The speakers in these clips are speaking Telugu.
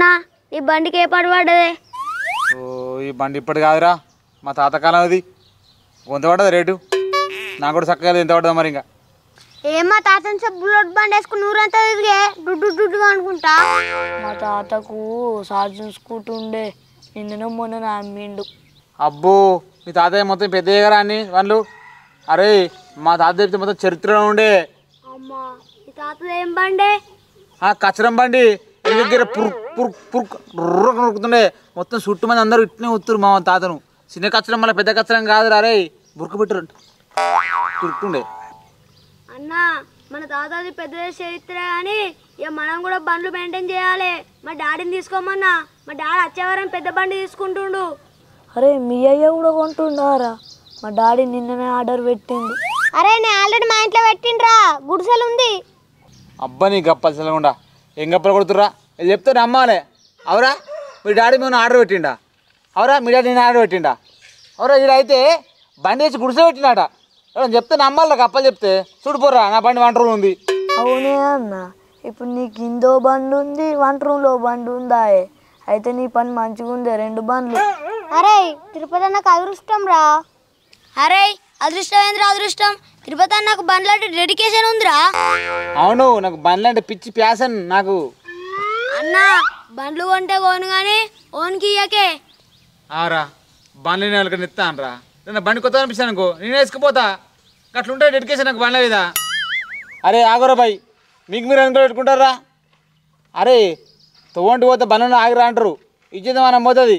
అన్న ఈ బండికి ఏ పాటు పడ్డది ఓ ఈ బండి ఇప్పటి కాదురా మా తాతకాలం అది కొంత పడ్డది రేటు నాకు కూడా చక్కగా ఎంత పడ్డదా మరి ఇంకా ఏమా తాతని చెప్పు బుల్లెట్ బండి వేసుకుని ఊరంతా తిరిగే డుడ్డు డుడ్డు అనుకుంటా మా తాతకు సార్జన్ స్కూటీ ఉండే నిన్ననో మొన్న అమ్మిండు అబ్బో మీ తాతయ్య మొత్తం పెద్ద కదా అన్ని వాళ్ళు అరే మా తాత చెప్తే మొత్తం చరిత్రలో ఉండే అమ్మా ఈ తాతది ఏం బండి ఆ కచరం బండి ఈ దగ్గర పురుక్ పురుక్ పురుక్ రుర్రుక్ నరుకుతుండే మొత్తం చుట్టూ మంది అందరూ ఇట్లనే వస్తురు మా తాతను చిన్న కచ్చరం మళ్ళీ పెద్ద కచ్చరం కాదురా అరే బురక పెట్టరు తిరుక్తుండే అన్న మన తాతది పెద్ద చరిత్ర కానీ ఇక మనం కూడా బండ్లు మెయింటైన్ చేయాలి మా డాడీని తీసుకోమన్నా మా డాడీ వచ్చేవారం పెద్ద బండి తీసుకుంటుండు అరే మీ అయ్య కూడా కొంటుండారా మా డాడీ నిన్ననే ఆర్డర్ పెట్టిండు అరే నేను ఆల్రెడీ మా ఇంట్లో పెట్టిండ్రా గుడిసెలు ఉంది అబ్బా నీ గప్పలు సెలకుండా ఏం గప్పలు కొడుతుర్రా ఇది చెప్తే నమ్మాలి అవరా మీ డాడీ మేము ఆర్డర్ పెట్టిండా అవరా మీ డాడీ నేను ఆర్డర్ పెట్టిండా అవరా అయితే బండి వేసి గుడిసె పెట్టినాట ఎవరైనా చెప్తే నమ్మాలి గప్పలు చెప్తే చూడిపోరా నా బండి వంట రూమ్ ఉంది అవునే అన్న ఇప్పుడు నీకు ఇందో బండి ఉంది వంట రూమ్లో బండి ఉందాయే అయితే నీ పని మంచిగా ఉందే రెండు బండ్లు అరే తిరుపతి అన్నకు అదృష్టం రా అరే అదృష్టం ఏంద్రా అదృష్టం తిరుపతి అన్నకు బండ్లాంటి డెడికేషన్ ఉందిరా అవును నాకు బండ్లు అంటే పిచ్చి ప్యాసన్ నాకు అన్న బండ్లు కొంటే కోను కానీ ఓన్కి ఇయ్యకే ఆరా బండ్లు నేను వాళ్ళకి ఇస్తాను రా నేను బండి కొత్త అనిపిస్తాను అనుకో నేను వేసుకుపోతా అట్లుంటే డెడికేషన్ నాకు బండ్ల మీద అరే ఆగోరా బాయ్ మీకు మీరు అనుకో పెట్టుకుంటారా అరే తోవంటి పోతే బండ్లను ఆగిరా అంటారు ఇచ్చేది మనం పోతుంది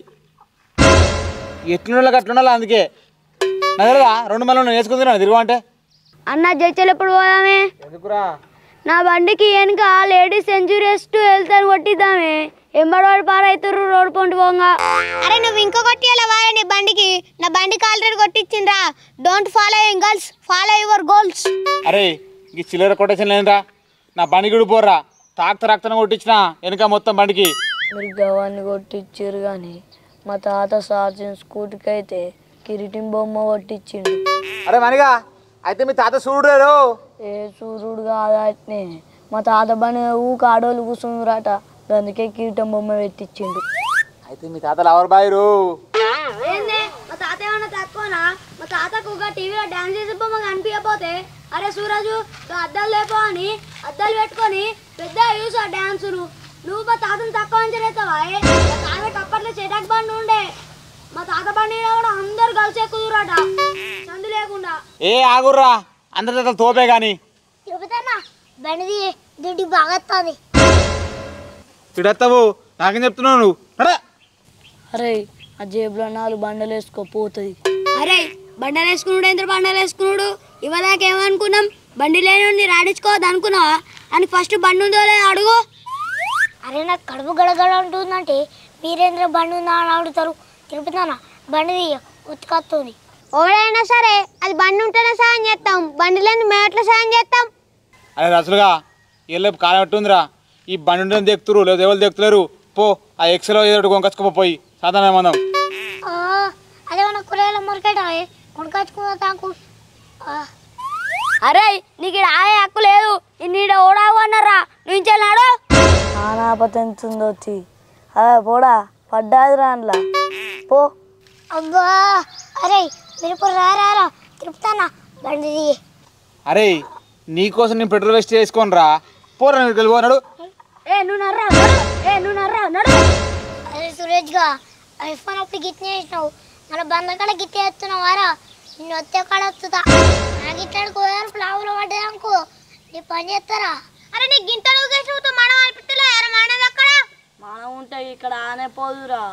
ఎట్లుండాలి అట్లుండాలి అందుకే నా తెలియదా రెండు మళ్ళీ నేను వేసుకుంటున్నాను తిరుగు అంటే అన్న జడ్చలు ఎప్పుడు పోదామే ఎందుకురా నా బండికి వెనుక లేడీస్ సెంచురీస్ట్ వెళ్తాను కొట్టిద్దామే ఎంబడవాడు పారైతుర్రు రోడ్డు పొంటి పోగా అరే నువ్వు ఇంకో కొట్టియాల వారే నీ బండికి నా బండికి ఆల్రెడీ కొట్టించిండ్రా don't follow girls follow your goals అరే ఈ చిల్లర కొటేషన్ లేదురా నా బండి కూడా పోర్రా తాక్త రక్తం కొట్టించిన వెనుక మొత్తం బండికి మీరు గవాన్ని కొట్టించారు కానీ మా తాత సార్జన్ స్కూటీకి అయితే కిరీటిం బొమ్మ కొట్టించిండు అరే మనిగా అయితే మీ తాత చూడరు ఏ సూర్యుడు కాదనే మా తాత బండి ఊక ఆడోళ్ళు కూర్చుండ్రట అందుకే కిరీటం బొమ్మ పెట్టించిండు అయితే మీ తాతలు ఎవరు బాయరు ఏంది మా తాత ఏమన్నా తక్కువనా మా తాతకు ఒక టీవీలో డాన్స్ చేసే బొమ్మ కనిపించకపోతే అరే సూరజు నువ్వు అద్దాలు లేపో అని అద్దాలు పెట్టుకొని పెద్ద యూస్ ఆ డాన్సులు నువ్వు మా తాతను తక్కువ అంచనేస్తావా ఏ? మా తాతకి అప్పట్లో చెటాక్ బండి ఉండే మా తాత బండి మీద కూడా అందరు కలిసి ఎక్కుదురట సందు లేకుండా ఏ ఆగుర్రా అందరి తాతలు తోపే కానీ చెబుతానా బండిది దుడ్డి బాగా వస్తుంది తిడతావు నాకేం చెప్తున్నావు నువ్వు నడే. అరే ఆ జేబులో నాలుగు బండలు వేసుకోపోతుంది అరే బండలు వేసుకున్నాడు ఎంత బండలు వేసుకున్నాడు ఇవ్వదాకా ఏమనుకున్నాం బండి లేని రాడించుకోవద్దు అనుకున్నావా అని ఫస్ట్ బండి ఉందో లేదో అడుగు అరే నాకు కడుపు గడగడ ఉంటుందంటే మీరేంద్ర బండి ఉందా అని అడుగుతారు తిరుపతినా బండి ఉత్తుకొస్తుంది ఓడైనా సరే అది బండి ఉంటేనే సాయం చేస్తాం బండి లేని మేము ఎట్లా సాయం చేస్తాం అరే రసులుగా ఎల్లేపు కాలం ఎట్టుందిరా ఈ బండి ఉంటే దిక్కుతురు లేదు ఎవరు దిక్కులేరు పో ఆ ఎక్స్లో ఏదో ఒకటి కొనుకొచ్చుకో పోయి సాధారణ మనం అదే మన కూరగాయల మార్కెట్ కొనుకొచ్చుకున్న తాకు అరే నీకు ఇక్కడ ఆగే హక్కు లేదు నీడ ఓడావు అన్నారా నువ్వు ఇంచెల్లాడు నానాపత ఎంత ఉందో వచ్చి అదే పోడా పడ్డాది రాన్లా పో అబ్బా అరే మీరు ఇప్పుడు రారా తిరుపుతానా బండి దిగి అరే నీకోసం నేను పెట్రోల్ వేస్ట్ చేసుకోను రా పోరా నీకు వెళ్ళిపోనాడు ఏ నువ్వు నర్రా నడు. ఏ నువ్వు నర్రా నడు అరే సురేష్ గా ఐఫోన్ అప్పుడు గిట్నే వేసినావు మన బంద కాడ గిట్టే వేస్తున్నావు వారా నిన్ను వచ్చే కాడ వస్తుందా నాకు ఇట్లాడు కోయారు ఫ్లావులో పడ్డది అనుకో నీ పని చేస్తారా అరే నీ గింత నువ్వు మనం అనిపిస్తలే అరే మనది అక్కడ మనం ఉంటే ఇక్కడ ఆనే పోదురా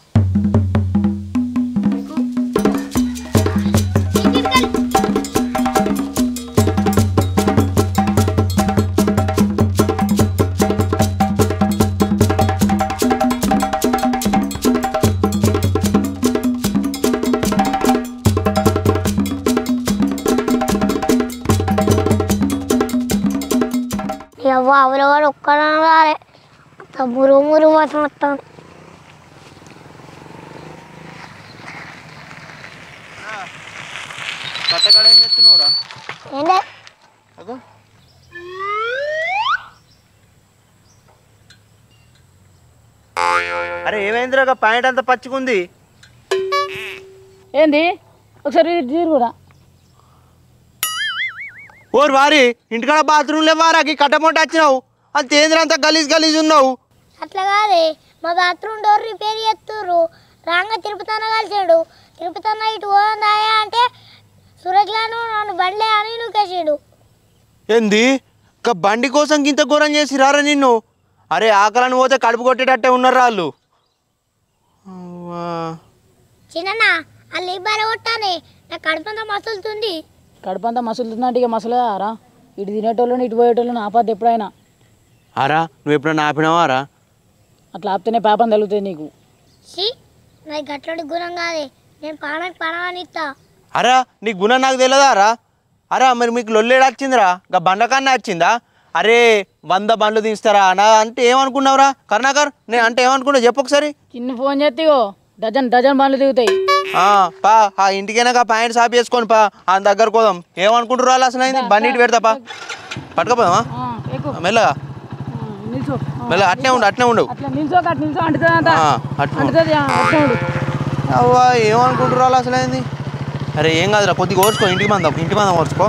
ఎవ్వ అవలో వాడు ఒక్కడా రాలే మురు మురు వాసన వస్తాను కట్టకాడ ఏం చేస్తున్నావు రా ఏంటే అదో అరే ఏమైందిరా పాయింట్ అంతా పచ్చిగుంది ఏంది ఒకసారి తీరు కూడా ఓరు వారి ఇంటికాడ బాత్రూమ్ లేవారా కట్టమొట్ట వచ్చినావు అంత ఏంద్రా అంత గలీజ్ గలీజ్ ఉన్నావు అట్లా కాదే మా బాత్రూమ్ డోర్ రిపేర్ చేస్తుర్రు రాంగ తిరుపతన్న కలిసాడు తిరుపతన్న ఇటు పోదాయా అంటే సూరజ్ గాను నన్ను బండ్లే అని నూకేసాడు ఏంది ఒక బండి కోసం ఇంత ఘోరం చేసి రారా నిన్ను అరే ఆకలని పోతే కడుపు కొట్టేటట్టే ఉన్నారు వాళ్ళు అవ్వా. చిన్న వాళ్ళు ఈ బాగా కొట్టానే నా కడుపంతా మసులుతుంది కడుపంతా మసులుతుందంటే ఇక మసలేదారా ఇటు తినేటోళ్ళని ఇటు పోయేటోళ్ళని ఆపద్దు ఎప్పుడైనా అరా నువ్వు ఎప్పుడన్నా ఆపినావా రా అట్లా ఆపితేనే పాపం తగులుతుంది నీకు సి నాకు గట్లోడి గుణం కాదే నేను పానానికి పడవని ఇస్తా అరా నీ గుణం నాకు తెలియదా రా అరా మరి మీకు లొల్లేడు వచ్చిందిరా గా బండకన్నా వచ్చిందా అరే వంద బండ్లు తీస్తారా నా అంటే ఏమనుకున్నావురా కరుణాకర్ నేను అంటే ఏమనుకున్నావు చెప్పు ఒకసారి చిన్న ఫోన్ చేతిగో డజన్ డజన్ బండ్లు దిగుతాయి ఆ, పా ఆ ఇంటికైనా పాయింట్ సాపి వేసుకొని పా ఆ దగ్గర పోదాం ఏమనుకుంటారు వాళ్ళు అసలు అయింది బండి ఇటు పెడతా పా పట్టుకపోదామా ఆ, ఎక్కు మెల్లగా ఆ, నిల్చో ఆ, మెల్లగా అట్నే ఉండు అట్నే ఉండు అట్లా నిల్చో అట్లా నిల్చో అంటుతుంది అంత ఆ, అట్నే ఉండు. అంటుతుంది అట్లా ఉండు అవ్వా ఏమనుకుంటారు వాళ్ళు అసలు అయింది అరే ఏం కాదురా కొద్దిగా ఓర్చుకో ఇంటికి మందం ఇంటికి మందం ఓర్చుకో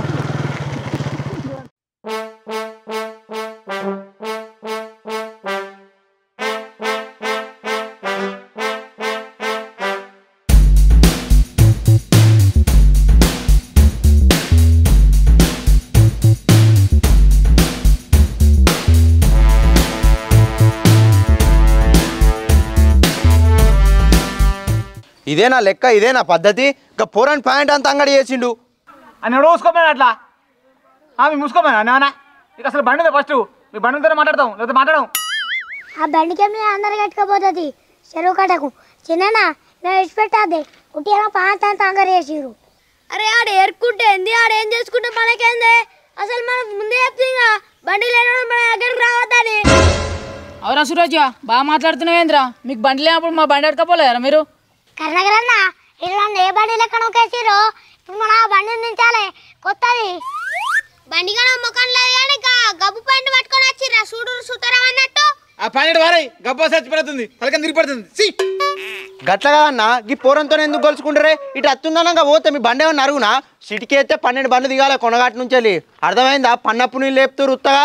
ఇదేనా లెక్క ఇదేనా పద్ధతి ఇంకా పోరాని పాయింట్ అంతా అంగడి చేసిండు అని ఎవడో మూసుకోమని అట్లా ఆ, మీ మూసుకోమని నాన్న ఇక అసలు బండి ఉంది ఫస్ట్ మీ బండి ఉంటేనే మాట్లాడతాం లేకపోతే మాట్లాడడం ఆ బండికి మీద అందరు కట్టుకపోతుంది చెరువు కట్టకు చిన్న నేను విడిచిపెట్టాది ఉట్టిగా పాత అంగర్ చేసిరు అరే ఆడ ఏరుకుంటే ఏంది ఆడ ఏం చేసుకుంటే మనకేంది అసలు మనం ముందే చెప్తే ఇంకా బండి లేనప్పుడు మన దగ్గరికి రావద్దని అవురా సురోజ్గా బాగా మాట్లాడుతున్నావేంద్రా మీకు బండి లేనప్పుడు మా బండి అడకపోలేరా మీరు కర్ణగరన్న ఇలా ఏ బండి లెక్క నొక్కేసిరు ఇప్పుడు మన ఆ బండి దించాలి కొత్తది బండి కూడా ముఖం లేదు కానీ గబ్బు పండు పట్టుకొని వచ్చిర్రా చూడు సుతరం అన్నట్టు ఆ పన్నెండు వారాయి గబ్బా చచ్చిపోతుంది తలకని తిరిగి పడుతుంది సి గట్లగా అన్న ఈ పోరంతో ఎందుకు గొలుచుకుంటారే ఇటు అత్తుందనగా పోతే మీ బండి ఏమన్నా అరుగునా సిటీకి అయితే పన్నెండు బండ్లు దిగాలి కొనగాటి నుంచి వెళ్ళి అర్థమైందా పన్నప్పు నీళ్ళు లేపుతూ ఉత్తగా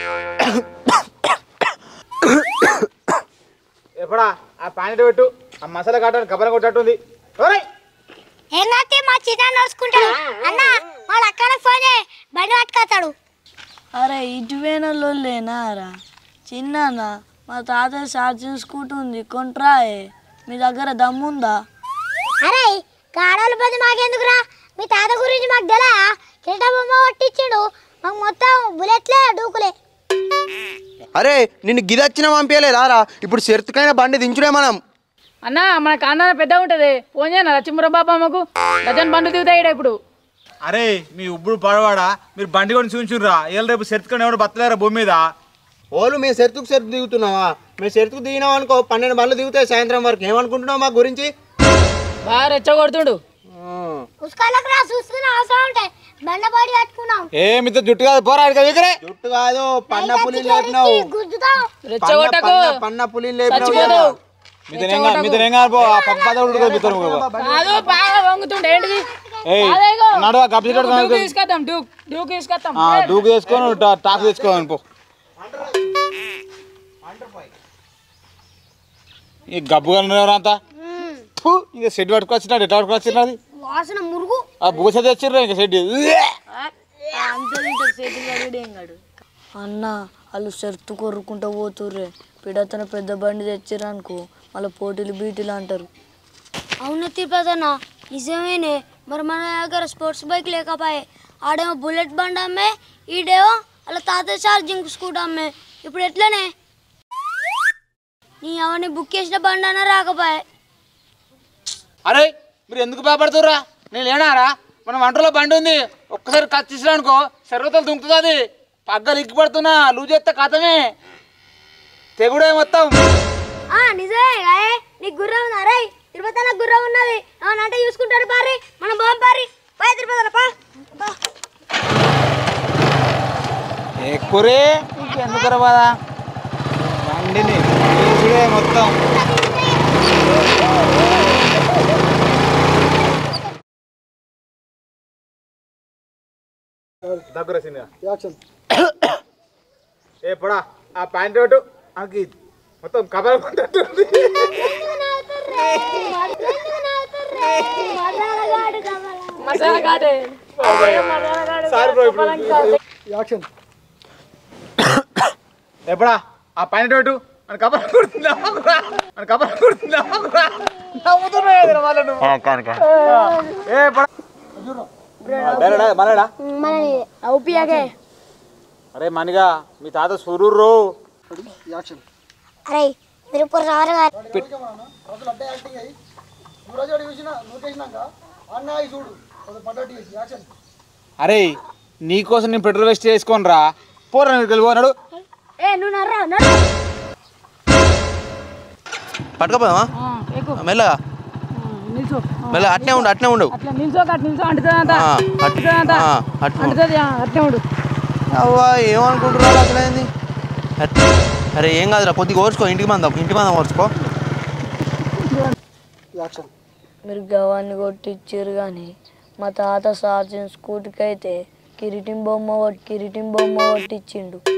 ఎప్పుడా ఆ పాయింట్ పెట్టు ఆ మసాలా కాటాన్ని గబ్బల కొట్టట్టుంది ఓరై ఏం కాతే మా చిన్న నడుచుకుంటాడు అన్న వాళ్ళ అక్కడ ఫోన్ చేయి బండి పట్టుకొస్తాడు అరే ఇటువైన లొల్లేనా రా చిన్నాన్న మా తాతయ్య ఛార్జింగ్ స్కూటీ ఉంది కొంట్రాయే మీ దగ్గర దమ్ముందా అరే గాడాల పది మాకెందుకురా మీ తాత గురించి మాకు తెలా కిరీట బొమ్మ కొట్టించాడు మాకు మొత్తం బుల్లెట్లే డూకులే అరే నిన్ను గిదచ్చిన పంపించలేదా రా ఇప్పుడు చెరుతుకైన బండి దించుడే మనం అన్న మన కాందాన పెద్దగా ఉంటుంది ఫోన్ చేయనా లక్ష్మీపురం బాబమ్మకు డజన్ బండ్లు దిగుతాయి ఈడ ఇప్పుడు అరే మీ ఉబ్బుడు పడవాడా మీరు బండి కొని చూపించుర్రా ఇవాళ రేపు సెత్తుకొని ఎవడు బతలేరా భూమి మీద ఓలు మేము చెరుతుకు చెరుకు దిగుతున్నావా మేము చెరుతుకు దిగినాం అనుకో పన్నెండు బండ్లు దిగుతాయి సాయంత్రం వరకు ఏమనుకుంటున్నావు మా గురించి బాగా రెచ్చగొడుతుండు ఉసుకాలకు రా చూసుకున్న అవసరం ఉంటే బండపాడి కట్టుకున్నాం ఏ మీతో జుట్టు కాదు పోరాడు కదా దగ్గరే జుట్టు కాదు పన్న పులి లేపినావు గుద్దుతాం రెచ్చగొట్టకు పన్న- పన్న పులి లేపినావు చచ్చిపోతావు మీతో ఏం కాదు మీతో ఏం కాదు పో ఆ పక్క పద ఉడుకు మీతో కాదు బాగా వంగుతుండే ఏంటిది ఏయ్ అదేగో. నడువా కప్పి డూక్ తీసుకొద్దాం డూక్ డూక్ తీసుకొద్దాం డూకు తెచ్చుకొని టా- టాక్ తెచ్చుకోవాలి పో ఈ గబ్బు ఎవరంతా ఫు, ఇంకా షెడ్ పట్టుకొచ్చినాడు ఎట్లా పట్టుకొచ్చినది వాసన మురుగు ఆ బూస తెచ్చిర్రు ఇంకా షెడ్ అన్న వాళ్ళు సెర్తు కొరుకుంటూ పోతుర్రే పిడతన పెద్ద బండి తెచ్చిరనుకో మళ్ళీ పోటీలు బీటీలు అంటారు అవును తిరుపతన్న నిజమేనే మరి మన దగ్గర స్పోర్ట్స్ బైక్ లేకపోయే ఆడేమో బుల్లెట్ బండి అమ్మే ఈడేమో అలా తాత ఛార్జింగ్ స్కూటర్ అమ్మే ఇప్పుడు ఎట్లనే నీ అవన్నీ బుక్ చేసిన బండి అన్న రాకపోయే అరే మీరు ఎందుకు భయపడుతుర్రా నేను లేనారా మన వంటలో బండి ఉంది ఒక్కసారి కట్ తీసినా అనుకో సర్వతలు దుంకుతుంది అది పగ్గలు ఎక్కిపడుతున్నా లూజ్ చేస్తే కథమే తెగుడే మొత్తం ఆ నిజమే గాయే నీకు గుర్రం ఉందా రే తిరుపతి గుర్రం ఉన్నది అవునంటే చూసుకుంటారు పారి మనం బాం పారి పై తిరుపతి పా పా. ఎక్కురే ఇంకెందుకు బాధ బండిని తీసుడే మొత్తం దగ్గర సీన్ ఏ పొడా ఆ ప్యాంట్ ఒకటి ఆకి మొత్తం కబర్ కొట్టేట్టుంది. మసాలా కాటే సారీ బ్రో ఇప్పుడు ఎప్పుడా ఆ పైన ఒకటి మన కబర్ కొడుతుందా మన కబర్ కొడుతుందా నవ్వుతున్నాయి కదరా మళ్ళా నువ్వు. ఏ పొడా డైరెడా మళ్ళా మనని అవుపియాగే అరే మనిగా మీ తాత సూరూరు అరే మీరు ఇప్పుడు రారు కదా అరే నీకోసం నేను పెట్రోల్ వేస్ట్ చేసుకోను రా పోరా వెళ్ళిపోనాడు ఏ నువ్వు నర్రా నడు పట్టుకపోదామా మెల్లగా నిల్చో మెల్లగా అట్నే ఉండు అట్నే ఉండు అట్లా నిల్చో అట్లా నిల్చో అంటుతుందంతా ఆ, అట్- అంటుతుందంతా ఆ, అట్నే ఉండు. అంటుతుంది అట్లే ఉండు అవ్వా ఏమనుకుంటున్నారు అసలు ఏంది అట్- అరే ఏం కాదురా కొద్దిగా ఓర్చుకో ఇంటికి మందం ఇంటికి మందం ఓర్చుకో మీరు గవాన్ని కొట్టించారు కానీ మా తాత సార్జిన్ స్కూటీకి అయితే కిరీటిం బొమ్మ కొట్టి కిరీటిం బొమ్మ కొట్టించిండు